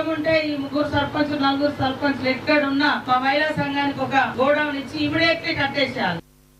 ఉంటే ఈ ముగ్గురు సర్పంచ్ నలుగురు సర్పంచ్లు ఎక్కడ ఉన్నా మా మహిళా సంఘానికి ఒక గోడౌన్ ఇచ్చి ఇమీడియట్లీ కట్టేసేయాలి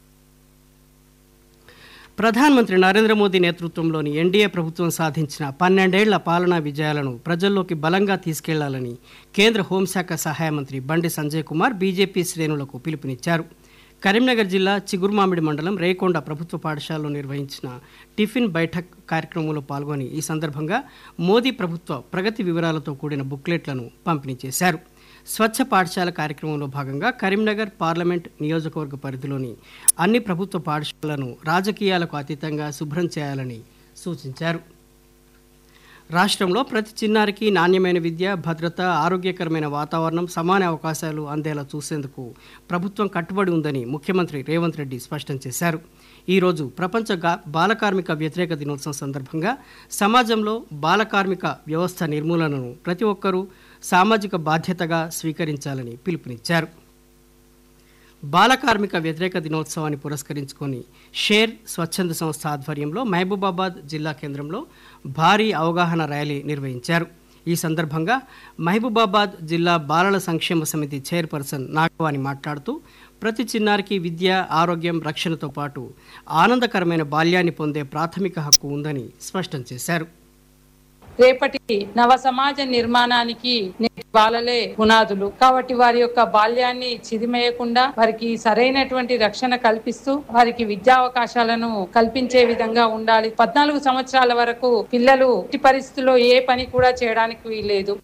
ప్రధానమంత్రి నరేంద్ర మోదీ నేతృత్వంలోని ఎన్డీఏ ప్రభుత్వం సాధించిన పన్నెండేళ్ల పాలనా విజయాలను ప్రజల్లోకి బలంగా తీసుకెళ్లాలని కేంద్ర హోంశాఖ సహాయ మంత్రి బండి సంజయ్ కుమార్ బీజేపీ శ్రేణులకు పిలుపునిచ్చారు కరీంనగర్ జిల్లా చిగురుమామిడి మండలం రేకొండ ప్రభుత్వ పాఠశాలలో నిర్వహించిన టిఫిన్ బైఠక్ కార్యక్రమంలో పాల్గొని ఈ సందర్భంగా మోదీ ప్రభుత్వ ప్రగతి వివరాలతో కూడిన బుక్లెట్లను పంపిణీ చేశారు స్వచ్ఛ పాఠశాల కార్యక్రమంలో భాగంగా కరీంనగర్ పార్లమెంట్ నియోజకవర్గ పరిధిలోని అన్ని ప్రభుత్వ పాఠశాలలను రాజకీయాలకు అతీతంగా శుభ్రం చేయాలని సూచించారు రాష్ట్రంలో ప్రతి చిన్నారికి నాణ్యమైన విద్య భద్రత ఆరోగ్యకరమైన వాతావరణం సమాన అవకాశాలు అందేలా చూసేందుకు ప్రభుత్వం కట్టుబడి ఉందని ముఖ్యమంత్రి రేవంత్ రెడ్డి స్పష్టం చేశారు ఈరోజు ప్రపంచ గా- బాల కార్మిక వ్యతిరేక దినోత్సవం సందర్భంగా సమాజంలో బాల కార్మిక వ్యవస్థ నిర్మూలనను ప్రతి ఒక్కరూ సామాజిక బాధ్యతగా స్వీకరించాలని పిలుపునిచ్చారు బాల కార్మిక వ్యతిరేక దినోత్సవాన్ని పురస్కరించుకొని షేర్ స్వచ్ఛంద సంస్థ ఆధ్వర్యంలో మహబూబాబాద్ జిల్లా కేంద్రంలో భారీ అవగాహన ర్యాలీ నిర్వహించారు ఈ సందర్భంగా మహబూబాబాద్ జిల్లా బాలల సంక్షేమ సమితి చైర్పర్సన్ నాగవాణి మాట్లాడుతూ ప్రతి చిన్నారికి విద్య ఆరోగ్యం రక్షణతో పాటు ఆనందకరమైన బాల్యాన్ని పొందే ప్రాథమిక హక్కు ఉందని స్పష్టం చేశారు రేపటి నవ సమాజ నిర్మాణానికి నేటి బాలలే పునాదులు కాబట్టి వారి యొక్క బాల్యాన్ని చిదిమేయకుండా వారికి సరైనటువంటి రక్షణ కల్పిస్తూ వారికి విద్యా అవకాశాలను కల్పించే విధంగా ఉండాలి పద్నాలుగు సంవత్సరాల వరకు పిల్లలు ఎట్టి పరిస్థితుల్లో ఏ పని కూడా చేయడానికి వీల్లేదు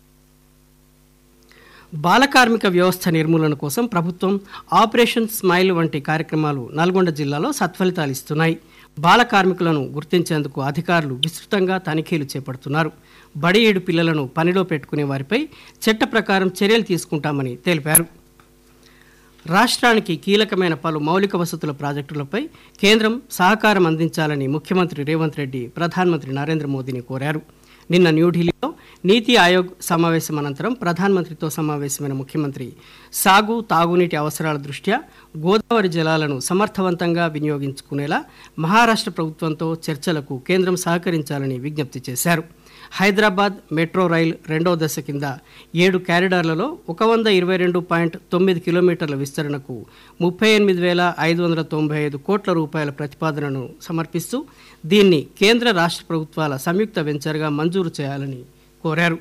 బాల కార్మిక వ్యవస్థ నిర్మూలన కోసం ప్రభుత్వం ఆపరేషన్ స్మైల్ వంటి కార్యక్రమాలు నల్గొండ జిల్లాలో సత్ఫలితాలు ఇస్తున్నాయి బాల కార్మికులను గుర్తించేందుకు అధికారులు విస్తృతంగా తనిఖీలు చేపడుతున్నారు బడి ఏడు పిల్లలను పనిలో పెట్టుకునే వారిపై చట్ట ప్రకారం చర్యలు తీసుకుంటామని తెలిపారు రాష్ట్రానికి కీలకమైన పలు మౌలిక వసతుల ప్రాజెక్టులపై కేంద్రం సహకారం అందించాలని ముఖ్యమంత్రి రేవంత్ రెడ్డి ప్రధానమంత్రి నరేంద్ర మోదీని కోరారు నిన్న న్యూఢిల్లీలో నీతి ఆయోగ్ సమావేశం అనంతరం ప్రధానమంత్రితో సమావేశమైన ముఖ్యమంత్రి సాగు తాగునీటి అవసరాల దృష్ట్యా గోదావరి జలాలను సమర్థవంతంగా వినియోగించుకునేలా మహారాష్ట్ర ప్రభుత్వంతో చర్చలకు కేంద్రం సహకరించాలని విజ్ఞప్తి చేశారు హైదరాబాద్ మెట్రో రైల్ రెండవ దశ కింద ఏడు క్యారిడార్లలో ఒక వంద ఇరవై రెండు పాయింట్ తొమ్మిది కిలోమీటర్ల విస్తరణకు ముప్పై ఎనిమిది వేల ఐదు వందల తొంభై ఐదు కోట్ల రూపాయల ప్రతిపాదనను సమర్పిస్తూ దీన్ని కేంద్ర రాష్ట్ర ప్రభుత్వాల సంయుక్త వెంచర్గా మంజూరు చేయాలని కోరారు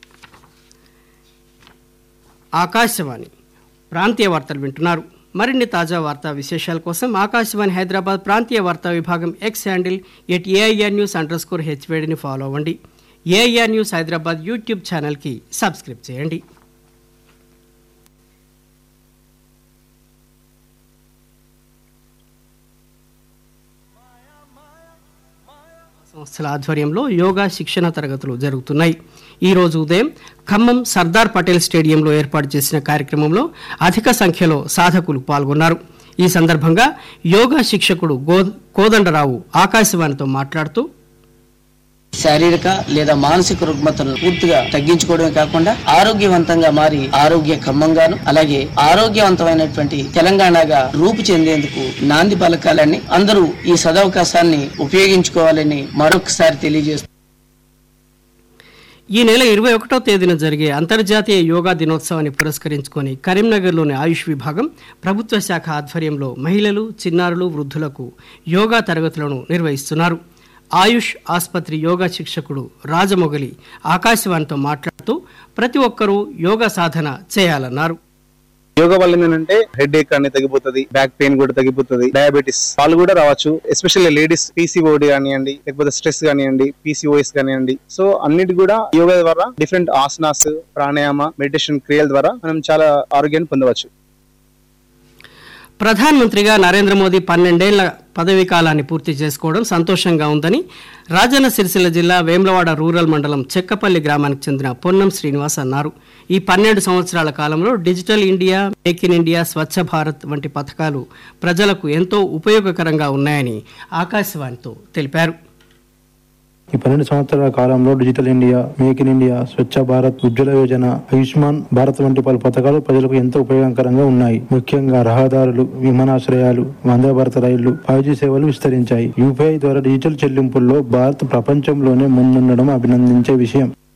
ఆకాశవాణి ప్రాంతీయ వార్తలు వింటున్నారు మరిన్ని తాజా వార్తా విశేషాల కోసం ఆకాశవాణి హైదరాబాద్ ప్రాంతీయ వార్తా విభాగం X handle at AIR news underscore హెచ్వేడిని ఫాలో అవ్వండి ఏఐఆర్ న్యూస్ హైదరాబాద్ యూట్యూబ్ ఛానల్కి సబ్స్క్రైబ్ చేయండి సంస్థల ఆధ్వర్యంలో యోగా శిక్షణ తరగతులు జరుగుతున్నాయి ఈ రోజు ఉదయం ఖమ్మం సర్దార్ పటేల్ స్టేడియంలో ఏర్పాటు చేసిన కార్యక్రమంలో అధిక సంఖ్యలో సాధకులు పాల్గొన్నారు ఈ సందర్భంగా యోగా శిక్షకుడు గో కోదండరావు ఆకాశవాణితో మాట్లాడుతూ శారీరక లేదా మానసిక రుగ్మతను పూర్తిగా తగ్గించుకోవడమే కాకుండా ఆరోగ్యవంతంగా మారి ఆరోగ్య ఖమ్మంగాను అలాగే ఆరోగ్యవంతమైనటువంటి తెలంగాణగా రూపు చెందేందుకు నాంది పలకాలని అందరూ ఈ సదవకాశాన్ని ఉపయోగించుకోవాలని మరొకసారి తెలియజేస్తూ ఈ నెల ఇరవై ఒకటో తేదీన జరిగే అంతర్జాతీయ యోగా దినోత్సవాన్ని పురస్కరించుకొని కరీంనగర్లోని ఆయుష్ విభాగం ప్రభుత్వ శాఖ ఆధ్వర్యంలో మహిళలు చిన్నారులు వృద్ధులకు యోగా తరగతులను నిర్వహిస్తున్నారు ఆయుష్ ఆసుపత్రి యోగా శిక్షకుడు రాజమొగలి ఆకాశవాణితో మాట్లాడుతూ ప్రతి ఒక్కరూ యోగా సాధన చేయాలన్నారు యోగా వల్ల ఏంటంటే హెడ్ ఏక్ అనేది తగ్గిపోతుంది బ్యాక్ పెయిన్ కూడా తగ్గిపోతుంది డయాబెటీస్ వాళ్ళు కూడా రావచ్చు ఎస్పెషల్లీ లేడీస్ పీసీఓడి కానివ్వండి లేకపోతే స్ట్రెస్ కానివ్వండి పీసీఓఎస్ కానివ్వండి సో అన్నిటి కూడా యోగా ద్వారా డిఫరెంట్ ఆసనాస్ ప్రాణాయామ మెడిటేషన్ క్రియల ద్వారా మనం చాలా ఆరోగ్యాన్ని పొందవచ్చు ప్రధానమంత్రిగా నరేంద్ర మోదీ పన్నెండేళ్ల పదవీ కాలాన్ని పూర్తి చేసుకోవడం సంతోషంగా ఉందని రాజన్న సిరిసిల్ల జిల్లా వేములవాడ రూరల్ మండలం చెక్కపల్లి గ్రామానికి చెందిన పొన్నం శ్రీనివాస్ అన్నారు ఈ పన్నెండు సంవత్సరాల కాలంలో digital India make in India Swachh Bharat వంటి పథకాలు ప్రజలకు ఎంతో ఉపయోగకరంగా ఉన్నాయని ఆకాశవాణితో తెలిపారు ఈ పన్నెండు సంవత్సరాల కాలంలో digital India make in India Swachh Bharat Ujjwala Yojana Ayushman Bharat వంటి పలు పథకాలు ప్రజలకు ఎంతో ఉపయోగకరంగా ఉన్నాయి ముఖ్యంగా రహదారులు విమానాశ్రయాలు వందే భారత రైళ్లు ఫైవ్ జీ సేవలు విస్తరించాయి యూపీఐ ద్వారా డిజిటల్ చెల్లింపుల్లో భారత్ ప్రపంచంలోనే ముందుండడం అభినందించే విషయం